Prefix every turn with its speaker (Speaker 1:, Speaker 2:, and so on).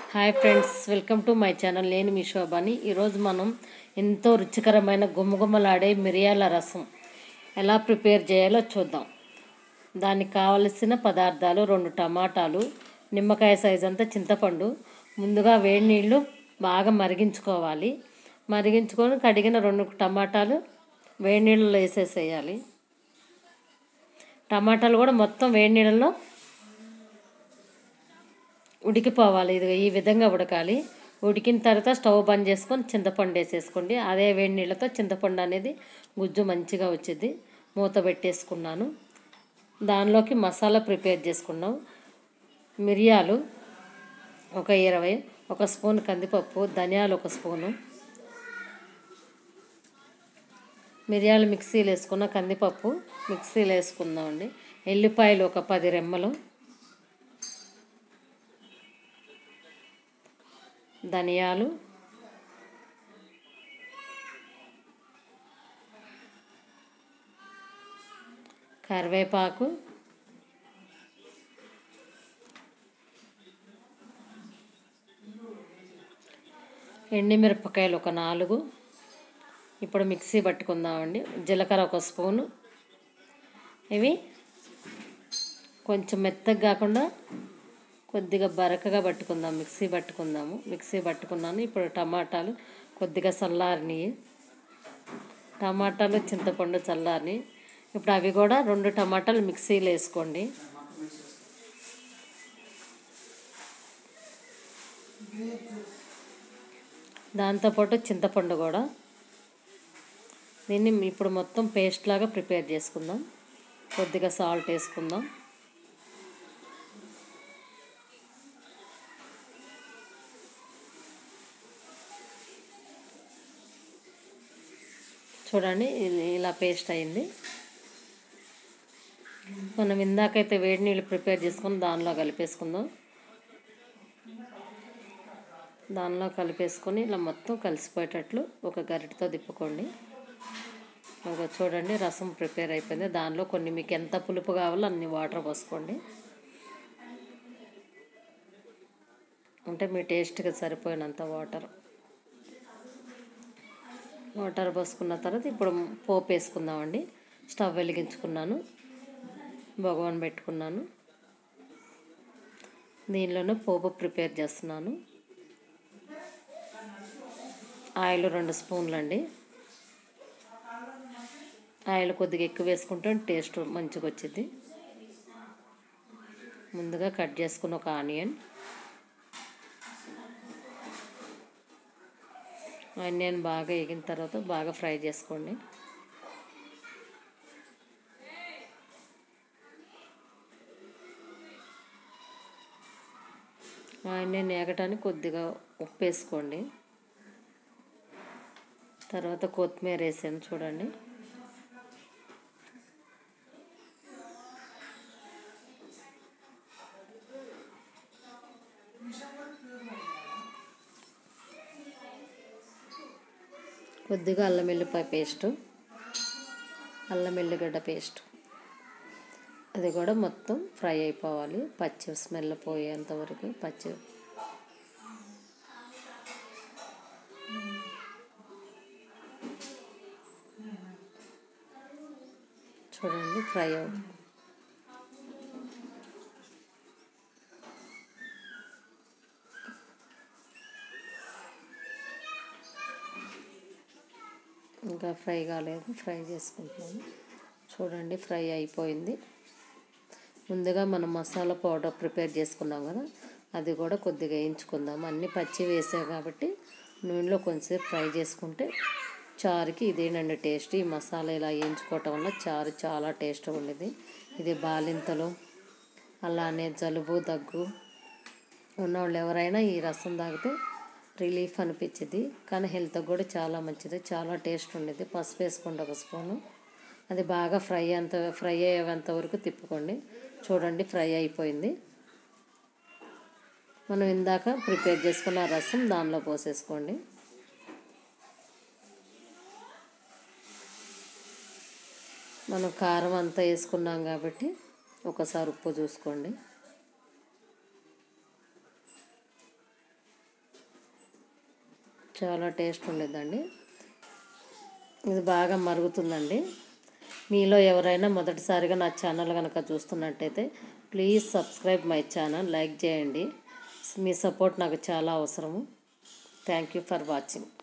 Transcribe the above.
Speaker 1: hi friends welcome to my channel నేను మీ శోభాని ఈరోజు మనం ఎంతో రుచికరమైన గుమ్మగుమ్మలాడే మిరియాల రసం ఎలా ప్రిపేర్ చేయాలో చూద్దాం దానికి కావలసిన పదార్థాలు రెండు టమాటాలు నిమ్మకాయ సైజ్ అంతా చింతపండు ముందుగా వేడి నీళ్ళు బాగా మరిగించుకోవాలి మరిగించుకొని కడిగిన రెండు టమాటాలు వేడి నీళ్ళలో వేసేసేయాలి టమాటాలు కూడా మొత్తం వేడి నీళ్ళలో ఉడికిపోవాలి ఇది ఈ విధంగా ఉడకాలి ఉడికిన తర్వాత స్టవ్ బంద్ చేసుకొని చింతపండు వేసేసుకోండి అదే వేడి నీళ్ళతో చింతపండు అనేది గుజ్జు మంచిగా వచ్చింది మూత పెట్టేసుకున్నాను దానిలోకి మసాలా ప్రిపేర్ చేసుకున్నాం మిరియాలు ఒక ఇరవై ఒక స్పూన్ కందిపప్పు ధనియాలు ఒక స్పూను మిరియాలు మిక్సీలో వేసుకున్న కందిపప్పు మిక్సీలో వేసుకుందామండి ఎల్లిపాయలు ఒక పది రెమ్మలు ధనియాలు కరివేపాకు ఎండిమిరపకాయలు ఒక నాలుగు ఇప్పుడు మిక్సీ పట్టుకుందామండి జీలకర్ర ఒక స్పూను ఇవి కొంచెం మెత్తగా కాకుండా కొద్దిగా బరకగా పట్టుకుందాం మిక్సీ పట్టుకుందాము మిక్సీ పట్టుకున్నాను ఇప్పుడు టమాటాలు కొద్దిగా చల్లారిని టమాటాలు చింతపండు చల్లారిని ఇప్పుడు అవి కూడా రెండు టమాటాలు మిక్సీలో వేసుకోండి దాంతోపాటు చింతపండు కూడా దీన్ని ఇప్పుడు మొత్తం పేస్ట్ లాగా ప్రిపేర్ చేసుకుందాం కొద్దిగా సాల్ట్ వేసుకుందాం చూడండి ఇది ఇలా పేస్ట్ అయింది మనం ఇందాకైతే వేడి నీళ్ళు ప్రిపేర్ చేసుకుని దానిలో కలిపేసుకుందాం దానిలో కలిపేసుకొని ఇలా మొత్తం కలిసిపోయేటట్లు ఒక గరిటతో తిప్పుకోండి ఒక చూడండి రసం ప్రిపేర్ అయిపోయింది దానిలో కొన్ని మీకు ఎంత పులుపు కావాలో అన్ని వాటర్ పోసుకోండి అంటే మీ టేస్ట్కి సరిపోయినంత వాటర్ వాటర్ పోసుకున్న తర్వాత ఇప్పుడు పోపు వేసుకుందామండి స్టవ్ వెలిగించుకున్నాను భగవాన్ పెట్టుకున్నాను దీనిలోనే పోపు ప్రిపేర్ చేస్తున్నాను ఆయిల్ రెండు స్పూన్లు అండి ఆయిల్ కొద్దిగా ఎక్కువ వేసుకుంటే టేస్ట్ మంచిగా వచ్చింది ముందుగా కట్ చేసుకున్న ఒక ఆనియన్ ఆనియన్ బాగా ఎగిన తర్వాత బాగా ఫ్రై చేసుకోండి ఆనియన్ ఏగటానికి కొద్దిగా ఉప్పు వేసుకోండి తర్వాత కొత్తిమీర వేసాను చూడండి కొద్దిగా అల్లం వెల్లిపాయ పేస్ట్ అల్లం వెల్లిగడ్డ పేస్ట్ అది కూడా మొత్తం ఫ్రై అయిపోవాలి పచ్చి స్మెల్ పోయేంత వరకు పచ్చి చూడండి ఫ్రై అవుతుంది ఇంకా ఫ్రై కాలేదు ఫ్రై చేసుకుంటున్నాను చూడండి ఫ్రై అయిపోయింది ముందుగా మనం మసాలా పౌడర్ ప్రిపేర్ చేసుకున్నాం కదా అది కూడా కొద్దిగా వేయించుకుందాం అన్నీ పచ్చి వేసాం కాబట్టి నూనెలో కొంచెంసేపు ఫ్రై చేసుకుంటే చారుకి ఇదేనండి టేస్ట్ ఈ మసాలా ఇలా వేయించుకోవటం వల్ల చారు చాలా టేస్ట్గా ఉండేది ఇది బాలింతలు అలానే జలుబు దగ్గు ఉన్నవాళ్ళు ఎవరైనా ఈ రసం తాగితే రిలీఫ్ అనిపించింది కానీ హెల్త్కి కూడా చాలా మంచిది చాలా టేస్ట్ ఉండేది పసుపు వేసుకోండి ఒక స్పూను అది బాగా ఫ్రై అంత ఫ్రై అయ్యేంత వరకు తిప్పుకోండి చూడండి ఫ్రై అయిపోయింది మనం ఇందాక ప్రిపేర్ చేసుకున్న రసం దానిలో పోసేసుకోండి మనం కారం అంతా వేసుకున్నాం కాబట్టి ఒకసారి ఉప్పు చూసుకోండి చాలా టేస్ట్ ఉండేదండి ఇది బాగా మరుగుతుందండి మీలో ఎవరైనా మొదటిసారిగా నా ఛానల్ కనుక చూస్తున్నట్టయితే please subscribe my channel like చేయండి మీ సపోర్ట్ నాకు చాలా అవసరము థ్యాంక్ యూ ఫర్ వాచింగ్